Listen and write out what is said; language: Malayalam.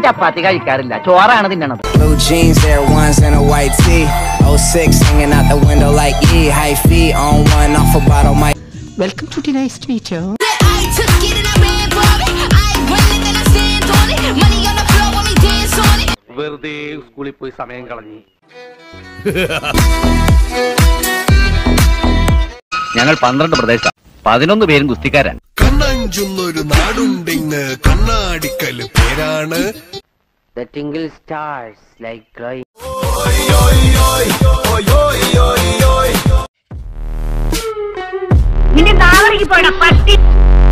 ചപ്പാത്തി കഴിക്കാറില്ല ചോറാണ് തിന്നണത് Blue jeans, there ones and a white tee. 06 hanging out the window like E. High feet on one off a bottle, Mike. Welcome to ടിനൈസ് teacher I took it and I ran for it. I ain't running and I stand on it. Money on the floor when we dance on it. വെറുതെ സ്കൂളിൽ പോയി സമയം കളഞ്ഞു ഞങ്ങൾ പന്ത്രണ്ട് പ്രദേശം പതിനൊന്ന് പേരും ഗുസ്തിക്കാരാണ് കണ്ണഞ്ചുന്നൊരു നാടുണ്ടിങ് കണ്ണാടിക്കല് പേരാണ് The tingle stars like glowing. നിന്റെ നാളേക്ക് പോയടാ പട്ടി